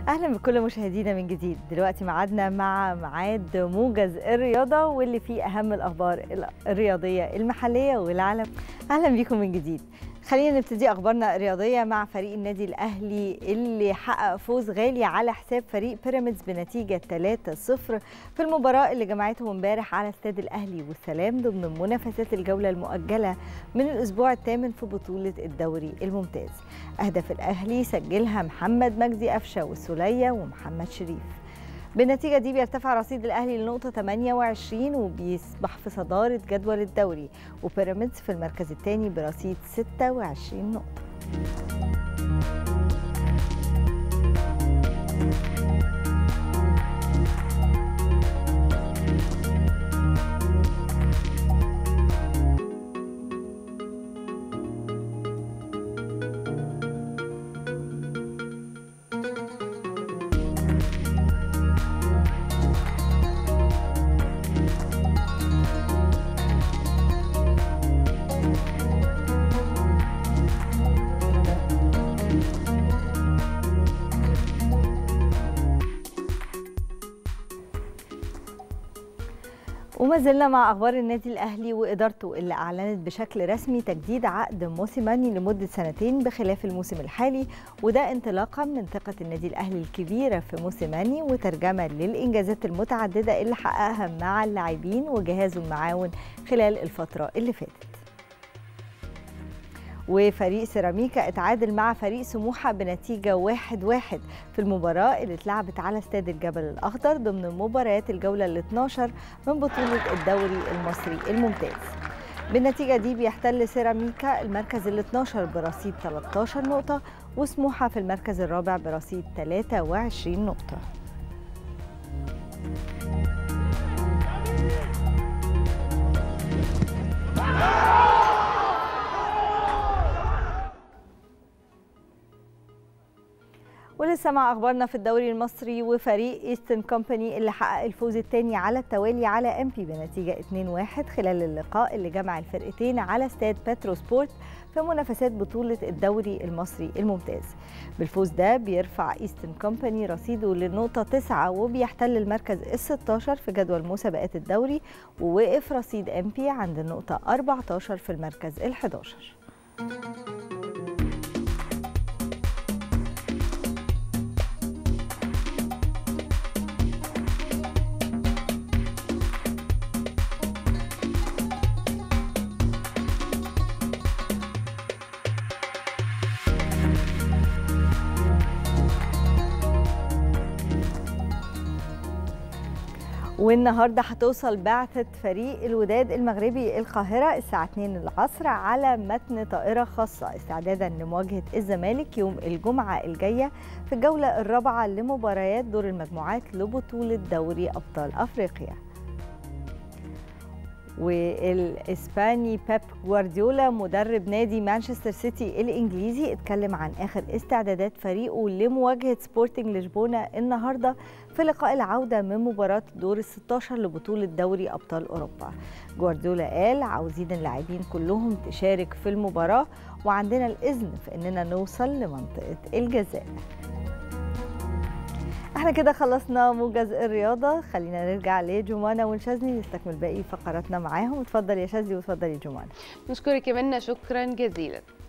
اهلا بكل مشاهدينا من جديد دلوقتي ميعادنا مع ميعاد موجز الرياضه واللي فيه اهم الاخبار الرياضيه المحليه والعالم اهلا بيكم من جديد خلينا نبتدي اخبارنا الرياضيه مع فريق النادي الاهلي اللي حقق فوز غالي على حساب فريق بيراميدز بنتيجه 3-0 في المباراه اللي جمعتهم امبارح على استاد الاهلي والسلام ضمن منافسات الجوله المؤجله من الاسبوع الثامن في بطوله الدوري الممتاز اهداف الاهلي سجلها محمد مجدي قفشه والسوليه ومحمد شريف بالنتيجة دي بيرتفع رصيد الأهلي لنقطة 28 وبيصبح في صدارة جدول الدوري وبيراميدز في المركز الثاني برصيد 26 نقطة وما زلنا مع اخبار النادي الاهلي وادارته اللي اعلنت بشكل رسمي تجديد عقد موسيماني لمده سنتين بخلاف الموسم الحالي وده انطلاقا من ثقه النادي الاهلي الكبيره في موسيماني وترجمه للانجازات المتعدده اللي حققها مع اللاعبين وجهازه المعاون خلال الفتره اللي فاتت وفريق سيراميكا اتعادل مع فريق سموحة بنتيجة واحد واحد في المباراة اللي اتلعبت على استاد الجبل الأخضر ضمن مباريات الجولة ال 12 من بطولة الدوري المصري الممتاز بالنتيجة دي بيحتل سيراميكا المركز ال 12 برصيد 13 نقطة وسموحة في المركز الرابع برصيد 23 نقطة ولسه مع اخبارنا في الدوري المصري وفريق ايسترن كومباني اللي حقق الفوز الثاني على التوالي على امبي بنتيجه 2-1 خلال اللقاء اللي جمع الفرقتين على استاد باترو سبورت في منافسات بطوله الدوري المصري الممتاز. بالفوز ده بيرفع ايسترن كومباني رصيده للنقطه 9 وبيحتل المركز ال 16 في جدول مسابقات الدوري ووقف رصيد امبي عند النقطه 14 في المركز ال 11. والنهارده هتوصل بعثة فريق الوداد المغربي القاهرة الساعة 2 العصر على متن طائرة خاصة استعدادا لمواجهة الزمالك يوم الجمعة الجاية في الجولة الرابعة لمباريات دور المجموعات لبطولة دوري أبطال أفريقيا. والاسباني بيب جوارديولا مدرب نادي مانشستر سيتي الانجليزي اتكلم عن اخر استعدادات فريقه لمواجهه سبورتنج لشبونه النهارده في لقاء العوده من مباراه دور ال 16 لبطوله دوري ابطال اوروبا. جوارديولا قال عاوزين اللاعبين كلهم تشارك في المباراه وعندنا الاذن في اننا نوصل لمنطقه الجزاء. احنا كده خلصنا موجز الرياضه خلينا نرجع لجمانه والشاذلي نستكمل باقي فقراتنا معاهم اتفضل يا شاذلي واتفضل يا جمانه نشكرك يا منى شكرا جزيلا